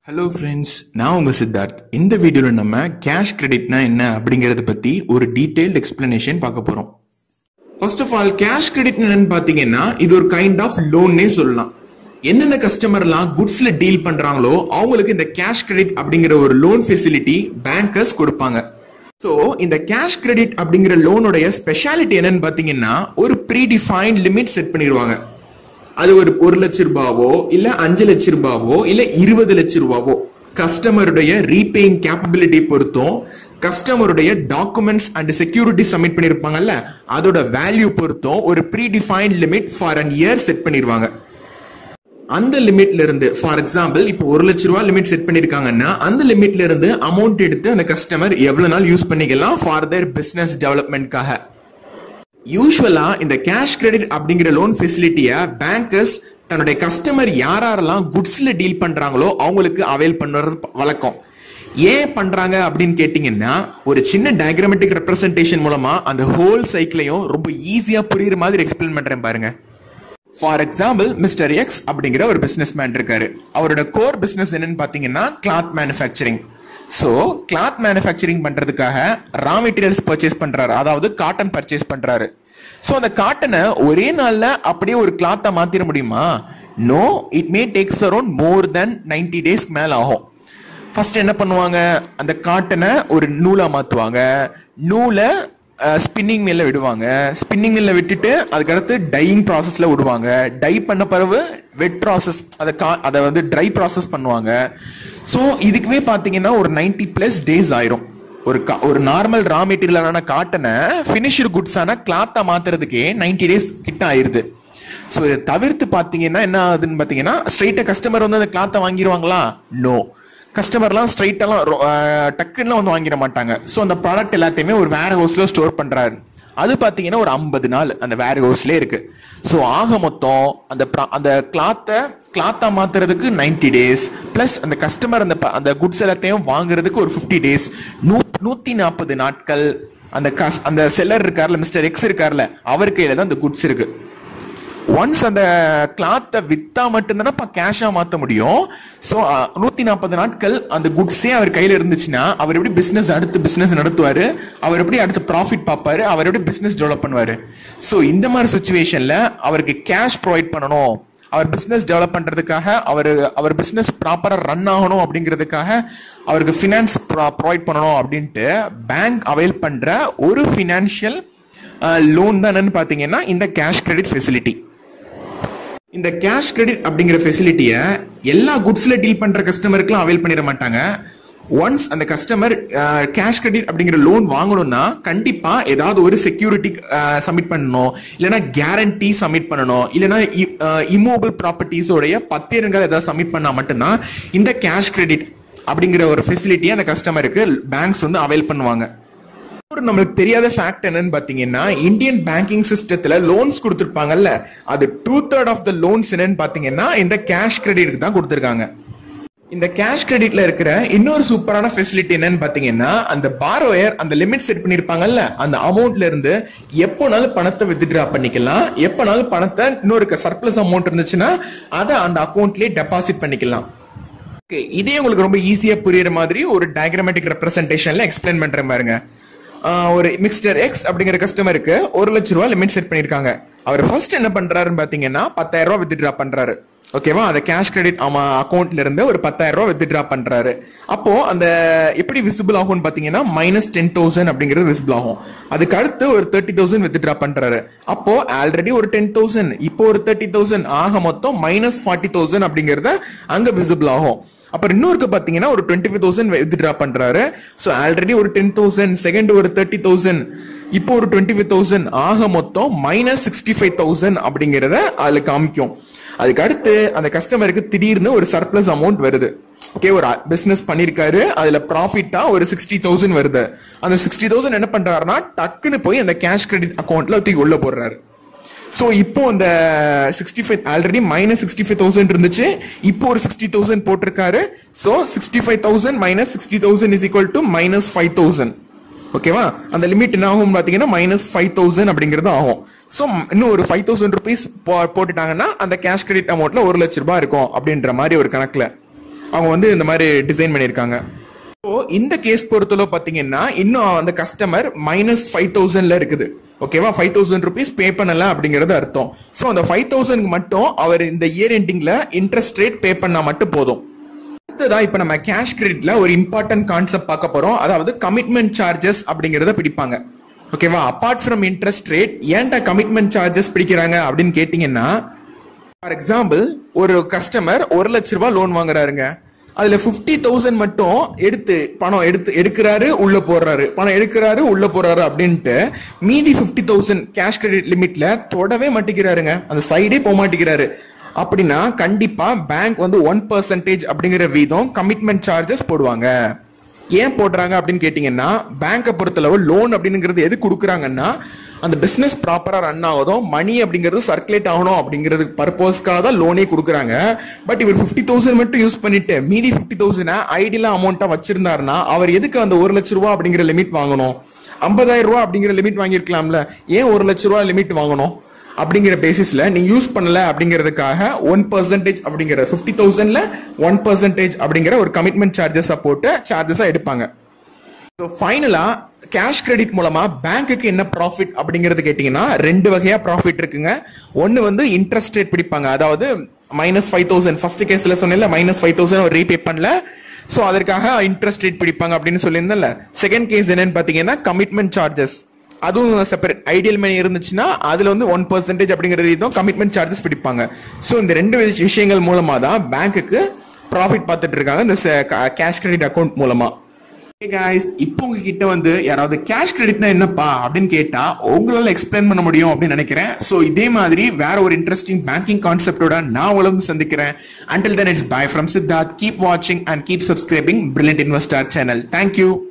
hello friends நான் உங்க சித்தார்த் இந்த வீடியோவில் நம்ம கேஷ் கிரெடிட்னா என்ன அப்படிங்கறத பத்தி ஒரு டீடைல்டு எக்ஸ்பிளனேஷன் பார்க்க போறோம் first of all cash credit என்னன்னு பாத்தீங்கன்னா இது ஒரு கைண்ட் ஆஃப் லோன்னே சொல்லலாம் எந்தெந்த கஸ்டமர்லாம் குட்ஸ்ல டீல் பண்றாங்களோ அவங்களுக்கு இந்த கேஷ் கிரெடிட் அப்படிங்கிற ஒரு லோன் ஃபெசிலிட்டி பேங்கர்ஸ் கொடுப்பாங்க ஸோ இந்த கேஷ் கிரெடிட் அப்படிங்கிற லோனுடைய ஸ்பெஷாலிட்டி என்னன்னு பாத்தீங்கன்னா ஒரு ப்ரீ டிஃபைன்ட் லிமிட் செட் பண்ணிடுவாங்க அது ஒரு ஒரு லட்ச ரூபாவோ இல்ல அஞ்சு லட்ச ரூபாவோ இல்ல இருபது லட்ச ரூபாவோ கஸ்டமருடைய ரீபேயிங் கேப்பபிலிட்டி பொறுத்தும் கஸ்டமருடைய டாக்குமெண்ட்ஸ் அண்ட் செக்யூரிட்டி சப்மிட் பண்ணிருப்பாங்கல்ல அதோட வேல்யூ பொறுத்தும் ஒரு pre defined limit for an year set பண்ணிடுவாங்க அந்த லிமிட்ல இருந்து ஃபார் எக்ஸாம்பிள் இப்போ ஒரு லட்ச ரூபாய் லிமிட் செட் பண்ணிருக்காங்கன்னா அந்த லிமிட்ல இருந்து அமௌண்ட் எடுத்து அந்த கஸ்டமர் எவ்வளவு நாள் யூஸ் பண்ணிக்கலாம் ஃபார் தேர் பிசினஸ் டெவலப்மெண்ட்காக யூஸ்வலா இந்த கேஷ் கிரெடிட் அப்படிங்கிற லோன் ஃபெசிலிட்டியை பேங்கர்ஸ் தன்னுடைய கஸ்டமர் யார் யாரெல்லாம் குட்ஸ்ல டீல் பண்றாங்களோ அவங்களுக்கு அவைல் பண்ணுறது வழக்கம் ஏன் பண்றாங்க அப்படின்னு கேட்டீங்கன்னா ஒரு சின்ன டயக்ராமெட்டிக் ரெப்ரசன்டேஷன் மூலமா அந்த ஹோல் சைக்கிளையும் ரொம்ப ஈஸியா புரியுற மாதிரி எக்ஸ்பிளைன் பண்றேன் பாருங்க ஃபார் எக்ஸாம்பிள் மிஸ்டர் எக்ஸ் அப்படிங்கிற ஒரு பிசினஸ் மேன் இருக்காரு அவரோட கோர் பிசினஸ் என்னன்னு பாத்தீங்கன்னா cloth manufacturing so cloth manufacturing பண்றதுக்காக ரா மெட்டீரியல்ஸ் பர்ச்சேஸ் பண்றாரு அதாவது காட்டன் பர்ச்சேஸ் பண்றாரு ஸோ அந்த காட்டனை ஒரே நாள்ல அப்படியே ஒரு கிளாத்தா மாத்திர முடியுமா no it may takes around more than ninety டேஸ்க்கு மேல ஆகும் ஃபர்ஸ்ட் என்ன பண்ணுவாங்க அந்த காட்டனை ஒரு நூலா மாத்துவாங்க நூலை ஸ்பின்னிங் மில்ல விடுவாங்க ஸ்பின்னிங் மில்ல விட்டுட்டு அதுக்கடுத்து டையிங் ப்ராசஸ்ல விடுவாங்க டை பண்ண பிறகு வெட் ப்ராசஸ் அதை கா அதை வந்து ட்ரை ப்ராசஸ் பண்ணுவாங்க ஸோ இதுக்குவே பார்த்தீங்கன்னா ஒரு நைன்டி பிளஸ் டேஸ் ஆயிரும் ஒரு கா ஒரு நார்மல் ரா மெட்டீரியலான காட்டனை ஃபினிஷ்டு குட்ஸான கிளாத்தா மாத்துறதுக்கே நைன்டி டேஸ் கிட்ட ஆயிருது ஸோ இதை தவிர்த்து பார்த்தீங்கன்னா என்ன ஆகுதுன்னு பார்த்தீங்கன்னா ஸ்ட்ரைட்டாக கஸ்டமர் வந்து அந்த கிளாத்தை வாங்கிடுவாங்களா நோ கஸ்டமர்லாம் ஸ்ட்ரைட்டெல்லாம் டக்குன்னு வந்து வாங்கிட மாட்டாங்க ஸோ அந்த ப்ராடக்ட் எல்லாத்தையுமே ஒரு வேர் ஹவுஸ்ல ஸ்டோர் பண்றாரு அது பார்த்தீங்கன்னா ஒரு ஐம்பது நாள் அந்த வேர் ஹவுஸ்லேயே இருக்கு ஸோ ஆக மொத்தம் அந்த அந்த கிளாத்தை கிளாத்தா மாத்துறதுக்கு நைன்டி டேஸ் பிளஸ் அந்த கஸ்டமர் அந்த அந்த குட்ஸ் எல்லாத்தையும் வாங்குறதுக்கு ஒரு ஃபிஃப்டி டேஸ் நூ நூத்தி நாற்பது நாட்கள் அந்த கஸ் அந்த செல்லர் இருக்கார்ல மிஸ்டர் எக்ஸ் இருக்கார்ல அவர் கையில தான் அந்த குட்ஸ் இருக்கு ஒன்ஸ் அந்த கிளாத்தை வித்தா மட்டும்தானே கேஷா மாத்த முடியும் ஸோ நூத்தி நாற்பது நாட்கள் அந்த குட்ஸே அவர் கையில இருந்துச்சுன்னா அவர் எப்படி பிசினஸ் அடுத்து பிசினஸ் நடத்துவாரு அவர் எப்படி அடுத்து ப்ராஃபிட் பார்ப்பாரு அவர் எப்படி பிசினஸ் டெவலப் பண்ணுவாரு ஸோ இந்த மாதிரி சுச்சுவேஷன்ல அவருக்கு கேஷ் ப்ரொவைட் பண்ணணும் அவர் பிசினஸ் டெவலப் பண்றதுக்காக அவர் அவர் பிசினஸ் ப்ராப்பரா ரன் ஆகணும் அப்படிங்கிறதுக்காக அவருக்கு ஃபினான்ஸ் ப்ரொவைட் பண்ணணும் அப்படின்ட்டு பேங்க் அவைல் பண்ற ஒரு ஃபினான்ஷியல் லோன் தான் என்னன்னு பாத்தீங்கன்னா இந்த கேஷ் கிரெடிட் ஃபெசிலிட்டி இந்த கேஷ் கிரெடிட் அப்படிங்கிற ஃபெசிலிட்டியை எல்லா குட்ஸ்ல டீல் பண்ற கஸ்டமருக்குலாம் அவைல் பண்ணிட மாட்டாங்க ஒன்ஸ் அந்த கஸ்டமர் கேஷ் கிரெடிட் அப்படிங்கிற லோன் வாங்கணும்னா கண்டிப்பா ஏதாவது ஒரு செக்யூரிட்டி சப்மிட் பண்ணணும் இல்லைன்னா கேரண்டி சப்மிட் பண்ணணும் இல்லைன்னா இம்மூவபிள் ப்ராப்பர்ட்டிஸோடைய பத்திரங்கள் ஏதாவது சப்மிட் பண்ணா மட்டும்தான் இந்த கேஷ் கிரெடிட் அப்படிங்கிற ஒரு ஃபெசிலிட்டியை அந்த கஸ்டமருக்கு பேங்க்ஸ் வந்து அவைல் பண்ணுவாங்க ஒரு நம்மளுக்கு தெரியாத ஃபேக்ட் என்னன்னு பாத்தீங்கன்னா இந்தியன் பேங்கிங் சிஸ்டத்துல லோன்ஸ் கொடுத்துருப்பாங்கல்ல அது two third of the loans என்னன்னு பாத்தீங்கன்னா இந்த கேஷ் கிரெடிட் தான் கொடுத்துருக்காங்க இந்த கேஷ் கிரெடிட்ல இருக்கிற இன்னொரு சூப்பரான ஃபெசிலிட்டி என்னன்னு பாத்தீங்கன்னா அந்த பாரோயர் அந்த லிமிட் செட் பண்ணிருப்பாங்கல்ல அந்த அமௌண்ட்ல இருந்து எப்போனாலும் பணத்தை வித்ட்ரா பண்ணிக்கலாம் எப்போனாலும் பணத்தை இன்னொரு சர்ப்ளஸ் அமௌண்ட் இருந்துச்சுன்னா அதை அந்த அக்கௌண்ட்லயே டெபாசிட் பண்ணிக்கலாம் ஓகே இதே உங்களுக்கு ரொம்ப ஈஸியா புரியுற மாதிரி ஒரு டயக்ராமேட்டிக் ரெப்ரசன்டேஷன்ல எக்ஸ்பிளைன் பண்றேன் பாருங்க ஒரு மிக்ஸ்டர் எக்ஸ் அப்படிங்கிற கஸ்டமருக்கு ஒரு லட்ச ரூபாய் லிமிட் செட் பண்ணிருக்காங்க அவர் ஃபர்ஸ்ட் என்ன பண்றாருன்னு பாத்தீங்கன்னா பத்தாயிரம் ரூபாய் வித்ட்ரா பண்றாரு ஓகேவா அந்த கேஷ் கிரெடிட் அவன் அக்கௌண்ட்ல இருந்து ஒரு பத்தாயிரம் ரூபாய் வித்ட்ரா பண்றாரு அப்போ அந்த எப்படி விசிபிள் ஆகும்னு பாத்தீங்கன்னா மைனஸ் டென் தௌசண்ட் அப்படிங்கிறது விசிபிள் ஆகும் அதுக்கு அடுத்து ஒரு தேர்ட்டி தௌசண்ட் வித்ட்ரா பண்றாரு அப்போ ஆல்ரெடி ஒரு டென் தௌசண்ட் இப்போ ஒரு தேர்ட்டி தௌசண்ட் ஆக மொத்தம் மைனஸ் ஃபார்ட்டி தௌசண்ட் அப்படிங்கறத அங்க விசிபிள் ஆகும் அப்புறம் இன்னொருக்கு பாத்தீங்கன்னா ஒரு டுவெண்ட்டி ஃபைவ் தௌசண்ட் வித்ட்ரா பண்றாரு ஸோ ஆல்ரெடி ஒரு டென் தௌசண்ட் செகண்ட் ஒரு தேர்ட்டி தௌசண்ட் இப்போ ஒரு டுவெண்ட்டி ஃபைவ் தௌசண்ட் ஆக மொத்தம் மைனஸ் சிக்ஸ்டி ஃபைவ் தௌசண்ட் அப்படிங்கிறத அதுல காமிக்கும் அதுக்கு அடுத்து அந்த கஸ்டமருக்கு திடீர்னு ஒரு சர்ப்ளஸ் அமௌண்ட் வருது ஓகே ஒரு பிசினஸ் பண்ணிருக்காரு அதுல ப்ராஃபிட்டா ஒரு சிக்ஸ்டி தௌசண்ட் வருது அந்த சிக்ஸ்டி தௌசண்ட் என்ன பண்றாருன்னா டக்குன்னு போய் அந்த கேஷ் கிரெடிட் அக்கௌண்ட்ல தூக்கி உள்ள போடுறாரு ஸோ இப்போ அந்த sixty five already minus sixty five thousand இருந்துச்சு இப்போ ஒரு சிக்ஸ்டி தௌசண்ட் போட்டிருக்காரு so sixty five thousand minus sixty thousand is equal to minus five thousand ஓகேவா அந்த லிமிட் என்ன ஆகும் பாத்தீங்கன்னா மைனஸ் ஃபைவ் தௌசண்ட் அப்படிங்கிறது ஆகும் ஸோ இன்னும் ஒரு ஃபைவ் தௌசண்ட் ருபீஸ் போட்டுட்டாங்கன்னா அந்த கேஷ் கிரெடிட் அமௌண்ட்ல ஒரு லட்ச ரூபாய் இருக்கும் அப்படின்ற மாதிரி ஒரு கணக்குல அவங்க வந்து இந்த மாதிரி டிசைன் பண்ணியிருக்காங்க ஸோ இந்த கேஸ் பொறுத்தளவு பார்த்தீங்கன்னா இன்னும் அந்த கஸ்டமர் மைனஸ் ஃபைவ் தௌசண்ட்ல இருக்குது ஓகேவா ஃபைவ் தௌசண்ட் ருபீஸ் பே பண்ணல அப்படிங்கிறது அர்த்தம் ஸோ அந்த ஃபைவ் தௌசண்ட் மட்டும் அவர் இந்த இயர் எண்டிங்ல இன்ட்ரெஸ்ட் ரேட் பே பண்ணா மட்டும் போதும் அடுத்ததா இப்ப நம்ம கேஷ் கிரெடிட்ல ஒரு இம்பார்ட்டன்ட் கான்செப்ட் பார்க்க போறோம் அதாவது கமிட்மெண்ட் சார்ஜஸ் அப்படிங்கறத பிடிப்பாங்க ஓகேவா அபார்ட் ஃப்ரம் இன்ட்ரெஸ்ட் ரேட் ஏன்டா கமிட்மெண்ட் சார்ஜஸ் பிடிக்கிறாங்க அப்படின்னு கேட்டீங்கன்னா ஃபார் எக்ஸாம்பிள் ஒரு கஸ்டமர் ஒரு லட்ச ரூபாய் லோன் வாங்குறாருங்க அதுல பிப்டி தௌசண்ட் மட்டும் எடுத்து பணம் எடுத்து எடுக்கிறாரு உள்ள போடுறாரு பணம் எடுக்கிறாரு உள்ள போறாரு அப்படின்ட்டு மீதி பிப்டி தௌசண்ட் கேஷ் கிரெடிட் லிமிட்ல தொடவே மாட்டேங்கிறாருங்க அந்த சைடே போக மாட்டேங்கிறாரு அப்படின்னா கண்டிப்பா பேங்க் வந்து ஒன் பர்சன்டேஜ் அப்படிங்கிற வீதம் கமிட்மெண்ட் சார்ஜஸ் போடுவாங்க ஏன் போடுறாங்க அப்படின்னு கேட்டீங்கன்னா பேங்கை பொறுத்தளவு லோன் அப்படிங்கிறது எது கொடுக்குறாங்கன்னா அந்த பிசினஸ் ப்ராப்பரா ரன் ஆகுதும் மணி அப்படிங்கிறது சர்க்குலேட் ஆகணும் அப்படிங்கிறது பர்பஸ்க்காக தான் லோனே கொடுக்குறாங்க பட் இவர் ஃபிஃப்டி தௌசண்ட் மட்டும் யூஸ் பண்ணிட்டு மீதி ஃபிஃப்டி தௌசண்ட் ஐடியலா அமௌண்ட்டா வச்சிருந்தாருன்னா அவர் எதுக்கு அந்த ஒரு லட்ச ரூபா அப்படிங்கிற லிமிட் வாங்கணும் ஐம்பதாயிரம் ரூபா அப்படிங்கிற லிமிட் வாங்கியிருக்கலாம்ல ஏன் ஒரு லட்ச ரூபா லிமிட் வாங்கணும் அப்படிங்கிற பேசிஸ்ல நீங்க யூஸ் பண்ணல அப்படிங்கிறதுக்காக ஒன் பர்சன்டேஜ் அப்படிங்கிற ஃபிஃப்டி தௌசண்ட்ல ஒன் பர்சன்டேஜ் அப்படிங்கிற ஒரு கமிட்மெண்ட் சார்ஜஸை போட்டு சார்ஜஸா எடுப்பாங்க ஸோ ஃபைனலா கேஷ் கிரெடிட் மூலமா பேங்க்குக்கு என்ன ப்ராஃபிட் அப்படிங்கிறது கேட்டீங்கன்னா ரெண்டு வகையா ப்ராஃபிட் இருக்குங்க ஒன்னு வந்து இன்ட்ரெஸ்ட் ரேட் பிடிப்பாங்க அதாவது மைனஸ் ஃபைவ் தௌசண்ட் ஃபர்ஸ்ட் கேஸ்ல சொன்னேன்ல மைனஸ் ஃபைவ் தௌசண்ட் ரீபே பண்ணல ஸோ அதற்காக இன்ட்ரெஸ்ட் ரேட் பிடிப்பாங்க அப்படின்னு சொல்லியிருந்தேன்ல செகண்ட் கேஸ் என்னன்னு பார்த்தீங்கன்னா கமிட்மெண்ட் சார்ஜஸ் அதுவும் செப்பரேட் ஐடியல் மணி இருந்துச்சுன்னா அதுல வந்து ஒன் பர்சன்டேஜ் அப்படிங்கிற ரீதியும் கமிட்மெண்ட் சார்ஜஸ் பிடிப்பாங்க ஸோ இந்த ரெண்டு விஷ- விஷயங்கள் மூலமா தான் பேங்க்குக்கு ப்ராஃபிட் பார்த்துட்டு இருக்காங்க இந்த கேஷ் கிரெடிட் அக்கௌண்ட் மூலமா guys இப்போ உங்ககிட்ட வந்து யாராவது கேஷ் கிரெடிட்னா என்னப்பா அப்படின்னு கேட்டா உங்களால எக்ஸ்பிளைன் பண்ண முடியும் அப்படின்னு நினைக்கிறேன் சோ இதே மாதிரி வேற ஒரு இன்ட்ரெஸ்டிங் பேங்கிங் கான்செப்டோட நான் உங்களை வந்து சந்திக்கிறேன் until then it's bye from Siddharth keep watching and keep subscribing brilliant investor channel thank you